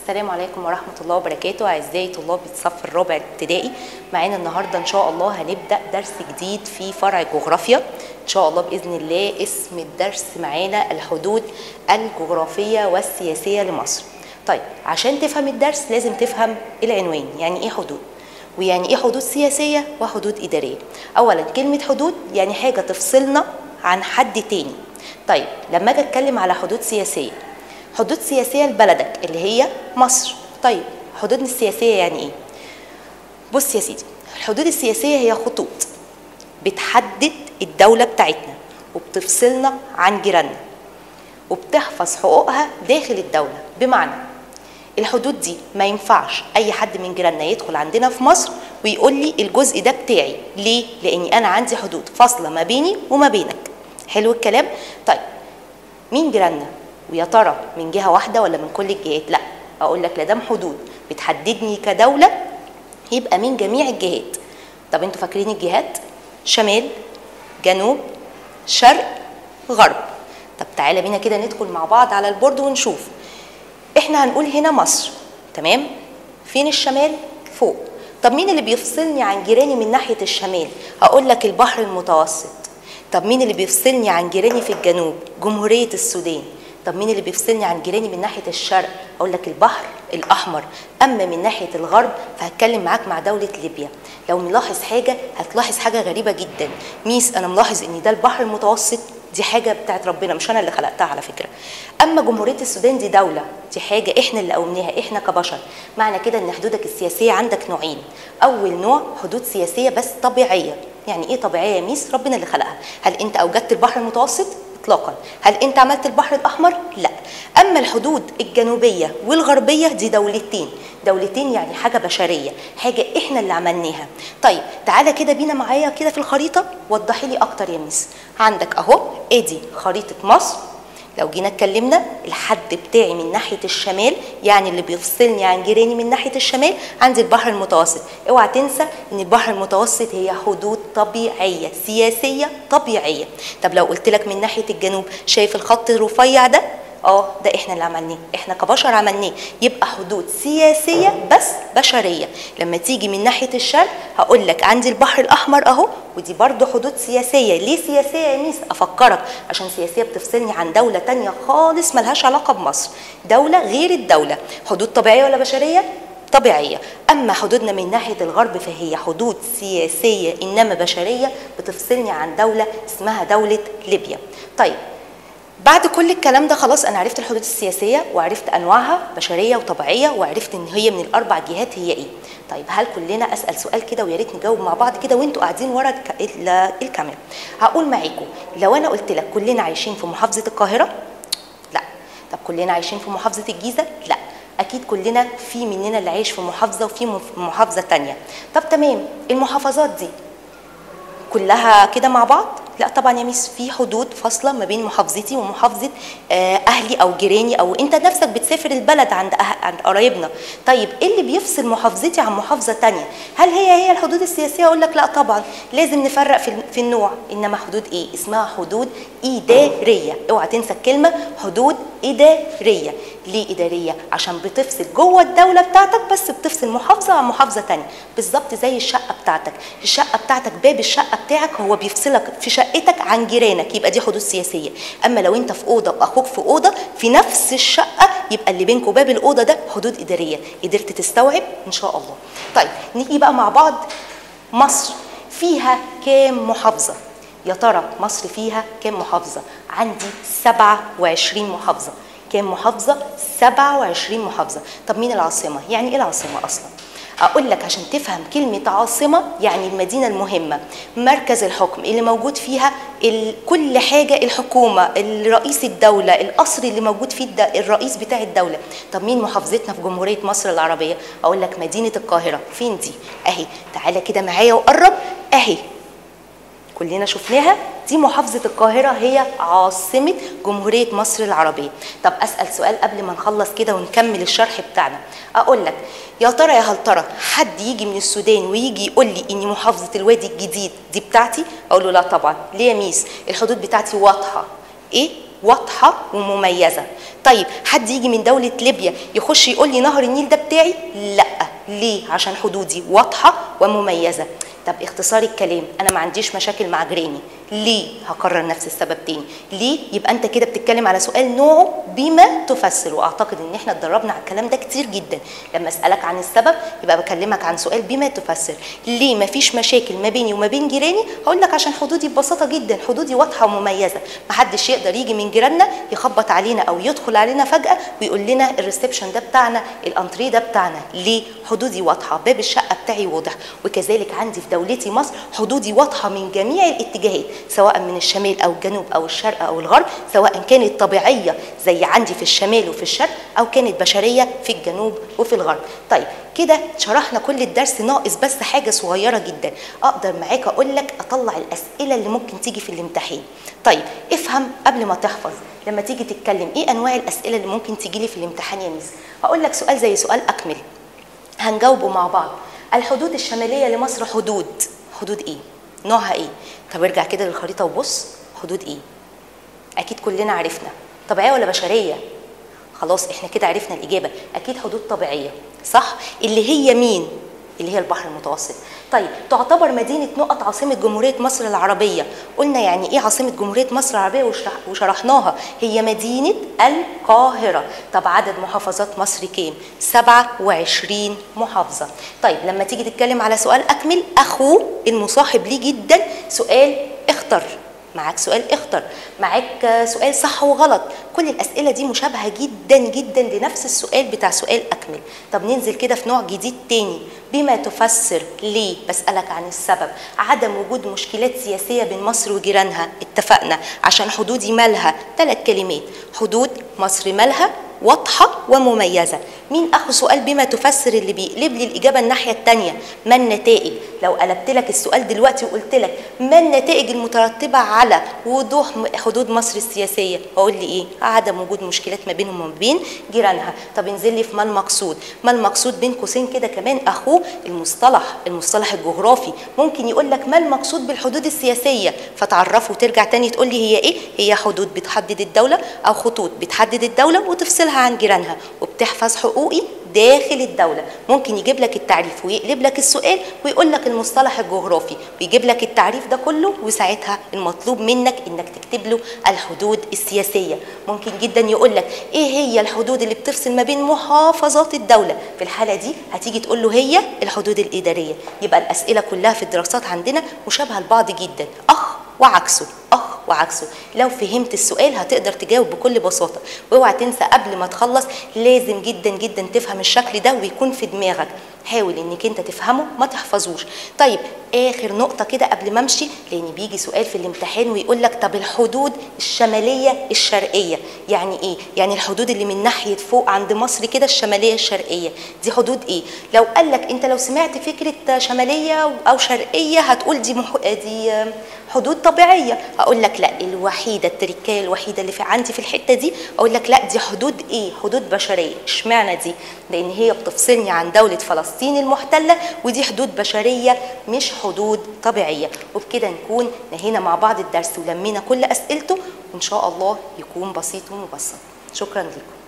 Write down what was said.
السلام عليكم ورحمة الله وبركاته أعزائي طلاب الصف الرابع الابتدائي معانا النهاردة إن شاء الله هنبدأ درس جديد في فرع جغرافيا إن شاء الله بإذن الله اسم الدرس معانا الحدود الجغرافية والسياسية لمصر طيب عشان تفهم الدرس لازم تفهم العنوان يعني إيه حدود ويعني إيه حدود سياسية وحدود إدارية أولا كلمة حدود يعني حاجة تفصلنا عن حد تاني طيب لما أجي أتكلم على حدود سياسية حدود سياسية لبلدك اللي هي مصر طيب حدودنا السياسية يعني ايه بص يا سيدي الحدود السياسية هي خطوط بتحدد الدولة بتاعتنا وبتفصلنا عن جيراننا وبتحفظ حقوقها داخل الدولة بمعنى الحدود دي ما ينفعش اي حد من جيراننا يدخل عندنا في مصر ويقول لي الجزء ده بتاعي ليه لاني انا عندي حدود فاصله ما بيني وما بينك حلو الكلام طيب مين جيراننا ويا ترى من جهه واحده ولا من كل الجهات لا اقول لك لا دام حدود بتحددني كدوله يبقى من جميع الجهات طب انتوا فاكرين الجهات شمال جنوب شرق غرب طب تعالى بينا كده ندخل مع بعض على البورد ونشوف احنا هنقول هنا مصر تمام فين الشمال فوق طب مين اللي بيفصلني عن جيراني من ناحيه الشمال هقول لك البحر المتوسط طب مين اللي بيفصلني عن جيراني في الجنوب جمهوريه السودان طب مين اللي بيفصلني عن جيراني من ناحيه الشرق اقول لك البحر الاحمر اما من ناحيه الغرب فهتكلم معاك مع دوله ليبيا لو ملاحظ حاجه هتلاحظ حاجه غريبه جدا ميس انا ملاحظ ان ده البحر المتوسط دي حاجه بتاعت ربنا مش انا اللي خلقتها على فكره اما جمهوريه السودان دي دوله دي حاجه احنا اللي قومناها احنا كبشر معنى كده ان حدودك السياسيه عندك نوعين اول نوع حدود سياسيه بس طبيعيه يعني ايه طبيعيه يا ميس ربنا اللي خلقها هل انت اوجدت البحر المتوسط اطلاقا هل انت عملت البحر الاحمر لا اما الحدود الجنوبيه والغربيه دي دولتين دولتين يعني حاجه بشريه حاجه احنا اللي عملناها طيب تعالى كده بينا معايا كده في الخريطه وضحي لي اكتر يا ميس عندك اهو ادي خريطه مصر لو جينا اتكلمنا الحد بتاعي من ناحيه الشمال يعني اللي بيفصلني عن جيراني من ناحيه الشمال عندي البحر المتوسط اوعى تنسى ان البحر المتوسط هي حدود طبيعيه سياسيه طبيعيه طب لو قلت لك من ناحيه الجنوب شايف الخط الرفيع ده اه ده احنا اللي عملناه احنا كبشر عملناه يبقى حدود سياسيه بس بشريه لما تيجي من ناحيه الشرق هقول لك عندي البحر الاحمر اهو ودي برضو حدود سياسيه ليه سياسيه يا ميس افكرك عشان سياسيه بتفصلني عن دوله تانية خالص ملهاش علاقه بمصر دوله غير الدوله حدود طبيعيه ولا بشريه طبيعيه اما حدودنا من ناحيه الغرب فهي حدود سياسيه انما بشريه بتفصلني عن دوله اسمها دوله ليبيا طيب بعد كل الكلام ده خلاص انا عرفت الحدود السياسيه وعرفت انواعها بشريه وطبيعيه وعرفت ان هي من الاربع جهات هي ايه طيب هل كلنا اسال سؤال كده ويا ريت نجاوب مع بعض كده وانتوا قاعدين ورا الكاميرا هقول معاكم لو انا قلت لك كلنا عايشين في محافظه القاهره لا طب كلنا عايشين في محافظه الجيزه لا اكيد كلنا في مننا اللي عايش في محافظه وفي محافظه تانية طب تمام المحافظات دي كلها كده مع بعض لا طبعا يا ميس في حدود فاصله ما بين محافظتي ومحافظه اهلي او جيراني او انت نفسك بتسافر البلد عند أه... عند قرايبنا طيب ايه اللي بيفصل محافظتي عن محافظه تانية هل هي هي الحدود السياسيه اقول لك لا طبعا لازم نفرق في في النوع انما حدود ايه اسمها حدود اداريه اوعى تنسى الكلمه حدود اداريه ليه اداريه عشان بتفصل جوه الدوله بتاعتك بس بتفصل محافظه عن محافظه تانية بالظبط زي الشقه بتاعتك الشقه بتاعتك باب الشقه بتاعك هو بيفصلك في شقتك عن جيرانك يبقى دي حدود سياسيه اما لو انت في اوضه واخوك في اوضه في نفس الشقه يبقى اللي بينكم باب الاوضه ده حدود اداريه قدرت تستوعب ان شاء الله طيب نيجي بقى مع بعض مصر فيها كام محافظه يا ترى مصر فيها كام محافظه عندي 27 محافظه كام محافظة؟ 27 محافظة طب مين العاصمة؟ يعني إيه العاصمة أصلا؟ أقول لك عشان تفهم كلمة عاصمة يعني المدينة المهمة مركز الحكم اللي موجود فيها كل حاجة الحكومة الرئيس الدولة القصر اللي موجود فيه الرئيس بتاع الدولة طب مين محافظتنا في جمهورية مصر العربية؟ أقول لك مدينة القاهرة فين دي؟ أهي تعالى كده معايا وقرب أهي كلنا شفناها دي محافظة القاهرة هي عاصمة جمهورية مصر العربية طب أسأل سؤال قبل ما نخلص كده ونكمل الشرح بتاعنا أقول لك يا ترى يا هل ترى حد يجي من السودان ويجي يقول لي إني محافظة الوادي الجديد دي بتاعتي أقول له لا طبعا ليه يا ميس الحدود بتاعتي واضحة إيه واضحه ومميزه طيب حد يجي من دوله ليبيا يخش يقول لي نهر النيل ده بتاعي لا ليه عشان حدودي واضحه ومميزه طب اختصار الكلام انا ما عنديش مشاكل مع جيراني ليه هكرر نفس السبب تاني ليه يبقى انت كده بتتكلم على سؤال نوعه بما تفسر واعتقد ان احنا اتدربنا على الكلام ده كتير جدا لما اسالك عن السبب يبقى بكلمك عن سؤال بما تفسر ليه ما فيش مشاكل ما بيني وما بين جيراني هقول لك عشان حدودي ببساطه جدا حدودي واضحه ومميزه ما حدش يقدر يجي من جيراننا يخبط علينا او يدخل علينا فجاه ويقول لنا الريسبشن ده بتاعنا الانتريه ده بتاعنا ليه حدودي واضحه باب الشقه بتاعي واضح وكذلك عندي في دولتي مصر حدودي واضحه من جميع الاتجاهات سواء من الشمال او الجنوب او الشرق او الغرب سواء كانت طبيعيه زي عندي في الشمال وفي الشرق او كانت بشريه في الجنوب وفي الغرب طيب كده شرحنا كل الدرس ناقص بس حاجه صغيره جدا اقدر معاك اقول لك اطلع الاسئله اللي ممكن تيجي في الامتحان طيب افهم قبل ما تحفظ لما تيجي تتكلم ايه انواع الاسئله اللي ممكن تيجي لي في الامتحان يا ميس هقول لك سؤال زي سؤال اكمل هنجاوبه مع بعض الحدود الشماليه لمصر حدود حدود ايه نوعها ايه طب ارجع كده للخريطه وبص حدود ايه اكيد كلنا عرفنا طبيعيه ولا بشريه خلاص احنا كده عرفنا الاجابه اكيد حدود طبيعيه صح اللي هي مين اللي هي البحر المتوسط طيب تعتبر مدينة نقط عاصمة جمهورية مصر العربية قلنا يعني ايه عاصمة جمهورية مصر العربية وشرح وشرحناها هي مدينة القاهرة طب عدد محافظات مصر كام 27 محافظة طيب لما تيجي تتكلم على سؤال أكمل أخوه المصاحب ليه جدا سؤال اختر معاك سؤال اختر معاك سؤال صح وغلط كل الاسئله دي مشابهه جدا جدا لنفس السؤال بتاع سؤال اكمل طب ننزل كده في نوع جديد تاني بما تفسر ليه بسالك عن السبب عدم وجود مشكلات سياسيه بين مصر وجيرانها اتفقنا عشان حدودي مالها ثلاث كلمات حدود مصر مالها واضحة ومميزة مين أخو سؤال بما تفسر اللي بيقلب لي الإجابة الناحية التانية ما النتائج لو قلبت لك السؤال دلوقتي وقلت لك ما النتائج المترتبة على وضوح حدود مصر السياسية هقول لي إيه عدم وجود مشكلات ما بينهم وما بين جيرانها طب انزل لي في ما المقصود ما المقصود بين قوسين كده كمان أخوه المصطلح المصطلح الجغرافي ممكن يقول لك ما المقصود بالحدود السياسية فتعرفه وترجع تاني تقول لي هي إيه هي حدود بتحدد الدولة أو خطوط بتحدد الدولة وتفصلها عن جيرانها وبتحفظ حقوقي داخل الدولة ممكن يجيب لك التعريف ويقلب لك السؤال ويقول لك المصطلح الجغرافي ويجيب لك التعريف ده كله وساعتها المطلوب منك انك تكتب له الحدود السياسية ممكن جدا يقول لك ايه هي الحدود اللي بتفصل ما بين محافظات الدولة في الحالة دي هتيجي تقول له هي الحدود الإدارية يبقى الأسئلة كلها في الدراسات عندنا مشابهة لبعض جدا أخ وعكسه أخ وعكسه لو فهمت السؤال هتقدر تجاوب بكل بساطة واوعى تنسى قبل ما تخلص لازم جدا جدا تفهم الشكل ده ويكون في دماغك حاول انك انت تفهمه ما تحفظوش طيب اخر نقطة كده قبل ما امشي لان بيجي سؤال في الامتحان ويقول لك طب الحدود الشمالية الشرقية يعني ايه يعني الحدود اللي من ناحية فوق عند مصر كده الشمالية الشرقية دي حدود ايه لو قال لك انت لو سمعت فكرة شمالية او شرقية هتقول دي مح... دي حدود طبيعية هقول لك لا الوحيدة التركية الوحيدة اللي في عندي في الحتة دي اقول لك لا دي حدود ايه حدود بشرية اشمعنى دي لان هي بتفصلني عن دولة فلسطين المحتلة ودي حدود بشرية مش حدود طبيعية وبكده نكون نهينا مع بعض الدرس ولمينا كل اسئلته وان شاء الله يكون بسيط ومبسط شكرا لكم